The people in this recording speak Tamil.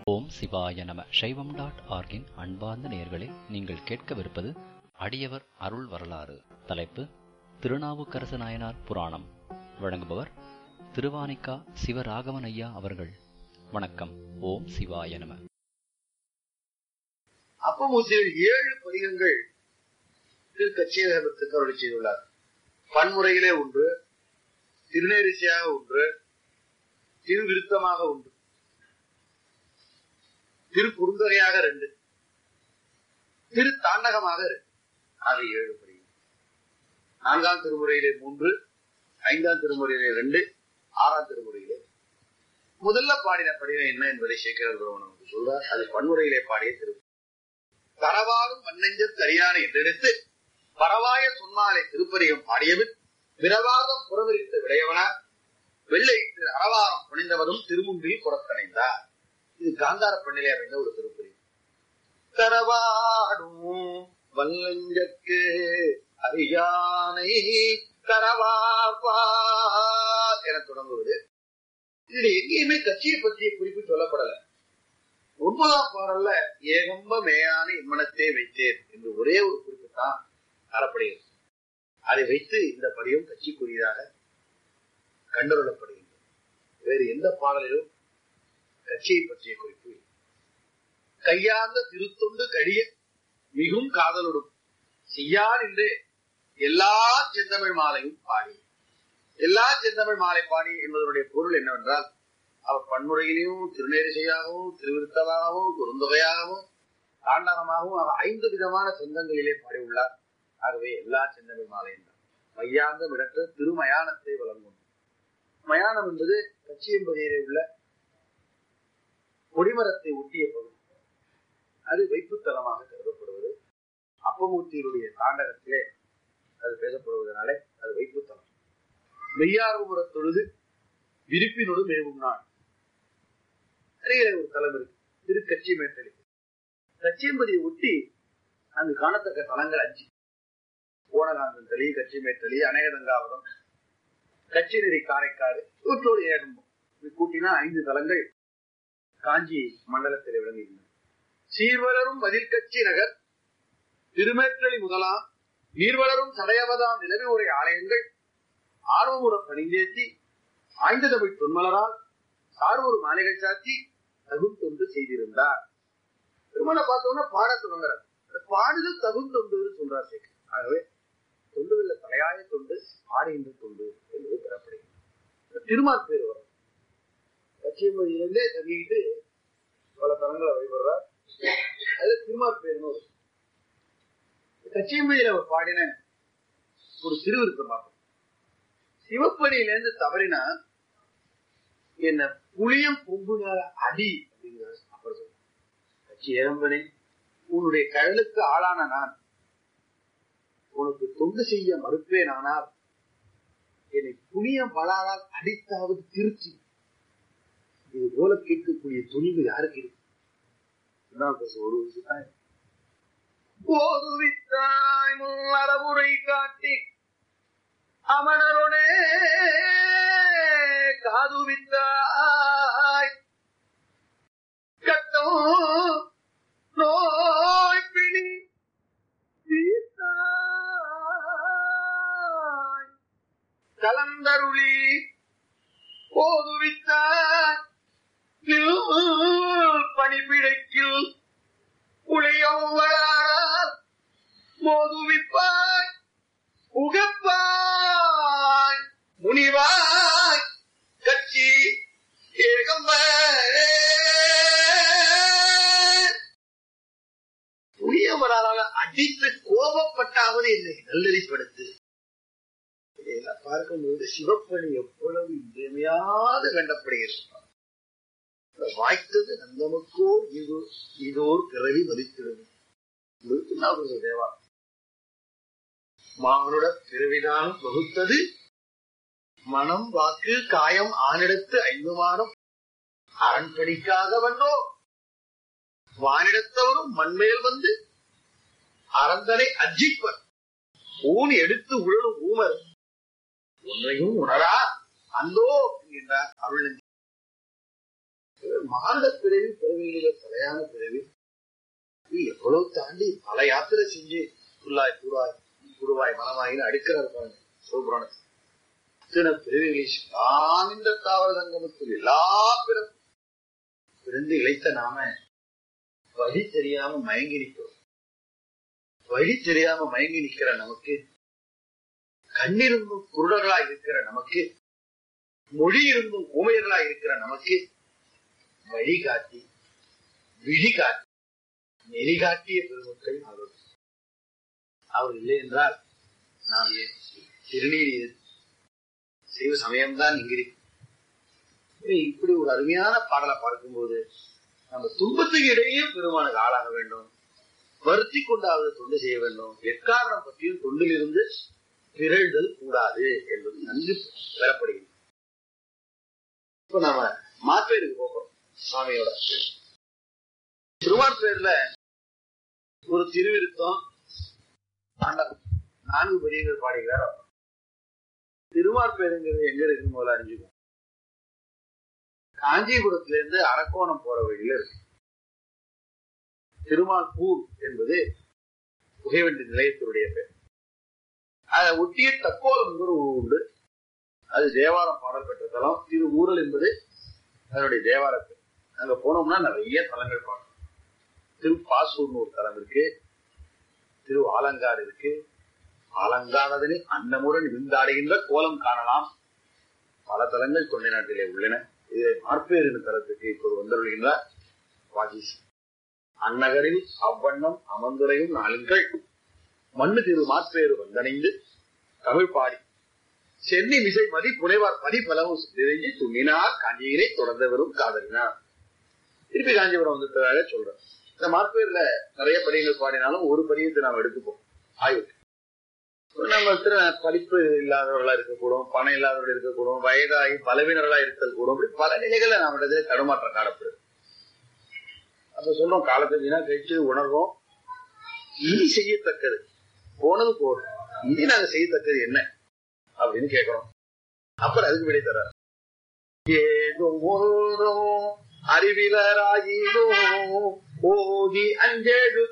ஓம் சிவாய நம சைவம் டாட் ஆர்கின் அன்பார்ந்த நேயர்களே நீங்கள் கேட்கவிருப்பது அடியவர் அருள் வரலாறு தலைப்பு திருநாவுக்கரசு நாயனார் புராணம் வழங்குபவர் திருவானிக்கா சிவராகவன் ஐயா அவர்கள் வணக்கம் ஓம் சிவாய நம அப்பமூசியில் ஏழு பதிகங்கள் திரு கச்சியகத்துக்கு அருளி செய்துள்ளார் பன்முறையிலே ஒன்று திருநேரிசையாக ஒன்று திருவிருத்தமாக ஒன்று திரு குறுந்தகையாக ரெண்டு திரு தாண்டகமாக ரெண்டு ஆக ஏழு பதிகம் நான்காம் திருமுறையிலே மூன்று ஐந்தாம் திருமுறையிலே ரெண்டு ஆறாம் திருமுறையிலே முதல்ல பாடின படிவம் என்ன என்பதை சேகர் நமக்கு சொல்றார் அது பன்முறையிலே பாடிய திரு தரவாரும் மண்ணெஞ்ச தரியான என்றெடுத்து பரவாய சொன்னாலே திருப்பதிகம் பாடியவன் விரவாதம் புறவிரித்த விடையவனார் வெள்ளையிட்டு அறவாரம் புனிந்தவரும் திருமுன்றில் புறக்கணைந்தார் இது காந்தார பண்ணிலே அமைந்த ஒரு திருப்பதி தரவாடும் வல்லஞ்சற்கு அறியானை தரவார்பார் என தொடங்குவது இதுல எங்கேயுமே கட்சியை பற்றிய குறிப்பு சொல்லப்படல ஒன்பதாம் பாடல்ல ஏகம்ப மேயான இம்மனத்தை வைத்தேன் என்று ஒரே ஒரு குறிப்பு தான் தரப்படுகிறது அதை வைத்து இந்த படியும் கட்சிக்குரியதாக கண்டறியப்படுகின்றது வேறு எந்த பாடலிலும் கட்சியை பற்றிய குறிப்பு இல்லை. கையார்ந்த திருத்தொண்டு கழிய மிகும் காதலுடும் செய்யார் என்றே எல்லா செந்தமிழ் மாலையும் பாடி எல்லா செந்தமிழ் மாலை பாடி என்பதனுடைய பொருள் என்னவென்றால் அவர் பன்முறையிலையும் திருநேரிசையாகவும் திருவிருத்தமாகவும் குறுந்தொகையாகவும் தாண்டகமாகவும் அவர் ஐந்து விதமான சொந்தங்களிலே பாடியுள்ளார் ஆகவே எல்லா செந்தமிழ் மாலையும் தான் மையாந்த விடற்ற திருமயானத்தை வழங்கும் மயானம் என்பது கச்சியம்பதியிலே உள்ள கொடிமரத்தை ஒட்டிய பகுதி அது வைப்புத்தலமாக கருதப்படுவது அப்பமூர்த்தியினுடைய தாண்டகத்திலே அது பேசப்படுவதனாலே அது வைப்புத்தலம் மெய்யார்வமுற தொழுது விருப்பினோடு மேவும் நாள் நிறைய ஒரு தலம் இருக்கு திரு கச்சி மேட்டலி கச்சியம்பதியை ஒட்டி அங்கு காணத்தக்க தலங்கள் அஞ்சு ஓனகாந்தன் தளி கச்சி மேட்டலி அநேகதங்காவரம் கச்சிநெறி காரைக்காடு இவற்றோடு ஏகம்பம் இது கூட்டினா ஐந்து தலங்கள் காஞ்சி மண்டலத்தில் விளங்குகின்றன சீர்வளரும் மதில் கட்சி நகர் திருமேற்றலி முதலாம் நீர்வளரும் சடையவதாம் நிலவி உரை ஆலயங்கள் ஆர்வமுற பணிந்தேத்தி ஆய்ந்த தமிழ் தொன்மலரால் சார்வொரு மாளிகை சாத்தி தகுந்தொண்டு செய்திருந்தார் திருமண பார்த்தோம்னா பாட தொடங்குறார் அந்த பாடுதல் தகுந்தொண்டு சொல்றார் சேகர் ஆகவே தொண்டுகள்ல தலையாய தொண்டு பாடுகின்ற தொண்டு என்பது பெறப்படுகிறது திருமால் பேர் வரும் கச்சியமொழியிலிருந்தே தங்கிட்டு பல தலங்களை வழிபடுறார் அது திருமால் பேர்னு வரும் கச்சியமொழியில அவர் பாடின ஒரு திருவிருத்தம் பார்ப்போம் சிவப்படியிலேருந்து தவறினா என்ன புளியம் பொங்குனால அடி அப்படிங்கிற அப்புறம் சொல்ற கட்சி ஏகம்பனே உன்னுடைய கழலுக்கு ஆளான நான் உனக்கு தொண்டு செய்ய மறுப்பேன் ஆனால் என்னை புளியம் பலாரால் அடித்தாவது திருச்சி இது போல கேட்கக்கூடிய துணிவு யாருக்கு இருக்கு இதுதான் பேச ஒரு விஷயம் போதுவித்தாய் முன்னறவுரை காட்டி அமணருடே காதுவித்தாய் கட்டம் நோய் பிடி தீர்த்தாய். கலந்தருளி போதுவித்தாய் பணிபிடைக்கில் புளியம் வளாரால் மோதுவிப்பாய் உகப்பாய் முனிவாய் கட்சி ஏகம்ப புரியவரால் அடித்து கோபப்பட்டாவது என்னை நல்லறிப்படுத்து இதையெல்லாம் பார்க்கும்போது சிவப்பணி எவ்வளவு இன்றியமையாது கண்டப்படுகிறது வாய்த்தது நந்தமுக்கோ இது இதோர் பிறவி மதித்திடும் தேவா மானுட பிறவிதான் வகுத்தது மனம் வாக்கு காயம் ஆனிடத்து ஐந்துமானம் அரண்பணிக்காக வந்தோ வானிடத்தவரும் மண்மேல் வந்து அரந்தனை அஜிப்பர் ஊன் எடுத்து உழலும் ஊமர் ஒன்றையும் உணரா அந்தோ என்கின்றார் அருள் மாந்த பிறவி பிறவிகளில தலையான பிறவி இது எவ்வளவு தாண்டி பல யாத்திரை செஞ்சு புல்லாய் கூறாய் குருவாய் மனமாயின்னு அடுக்கிறார் பாருங்க சிவபுராணத்தில் இத்தனை பிறவிகளை நான் இந்த தாவர சங்கமத்தில் எல்லா பிறப்பு பிறந்து இழைத்த நாம வழி தெரியாம மயங்கி நிற்கிறோம் வழி தெரியாம மயங்கி நிற்கிற நமக்கு கண்ணிருந்தும் குருடர்களாய் இருக்கிற நமக்கு மொழி இருந்தும் ஊமையர்களாய் இருக்கிற நமக்கு வழி காட்டி விழி காட்டி நெறி காட்டிய பெருமக்கள் அவர் அவர் இல்லை என்றால் நாம் ஏன் திருநீர் செய்வ சமயம்தான் இங்கிருக்கு இப்படி ஒரு அருமையான பாடலை பார்க்கும்போது நம்ம துன்பத்துக்கு இடையே பெருமானுக்கு ஆளாக வேண்டும் வருத்தி கொண்டாவது தொண்டு செய்ய வேண்டும் எக்காரணம் பற்றியும் தொண்டிலிருந்து பிறழ்தல் கூடாது என்பது நன்கு பெறப்படுகிறது இப்ப நாம மாப்பேருக்கு போகிறோம் சுவாமியோட திருவார்பேர்ல ஒரு திருவிருத்தம் ஆண்டவன் நான்கு பெரியவர் பாடுகிறார் திருவார்பேருங்கிறது எங்க இருக்குன்னு முதல்ல அறிஞ்சுக்கணும் காஞ்சிபுரத்துல இருந்து அரக்கோணம் போற வழியில இருக்கு திருமால்பூர் என்பது புகைவண்டி நிலையத்தினுடைய பேர் அதை ஒட்டிய தக்கோலம் ஒரு ஊர் உண்டு அது தேவாரம் பாடல் பெற்ற தலம் திரு ஊரல் என்பது அதனுடைய தேவார பேர் அங்க போனோம்னா நிறைய தலங்கள் பார்க்கணும் திருப்பாசூர்னு ஒரு தலம் இருக்கு திரு ஆலங்காடு இருக்கு ஆலங்கானதனி அன்னமுடன் விருந்தாடுகின்ற கோலம் காணலாம் பல தலங்கள் தொண்டை நாட்டிலே உள்ளன இதை மார்பேரின் தலத்துக்கு இப்போது வந்துள்ளார் வாகிஸ் அந்நகரில் அவ்வண்ணம் அமர்ந்துரையும் நாளுங்கள் மண்ணு திரு மாற்பேறு வந்தணைந்து தமிழ் பாடி சென்னி மிசை மதி புனைவார் பதி பலவும் நிறைஞ்சி துணினார் காஞ்சியிலே தொடர்ந்து வரும் காதலினார் திருப்பி காஞ்சிபுரம் வந்துட்டதாக சொல்றேன் இந்த மார்பேர்ல நிறைய படிகள் பாடினாலும் ஒரு படியத்தை நாம் எடுத்துப்போம் ஆய்வு நம்ம படிப்பு இல்லாதவர்களா இருக்கக்கூடும் பணம் இல்லாதவர்கள் இருக்கக்கூடும் வயதாகி பலவீனர்களா இருத்தல் கூடும் இப்படி பல நிலைகள்ல நம்மளது தடுமாற்றம் காணப்படுது அப்ப சொல்றோம் காலத்தை வீணா கழிச்சு உணர்வோம் இனி செய்யத்தக்கது போனது போதும் இனி நாங்க செய்யத்தக்கது என்ன அப்படின்னு கேட்கிறோம் அப்புறம் அதுக்கு விடை தர ஏதோ அறிவிலராகினோ ஓதி அஞ்செழு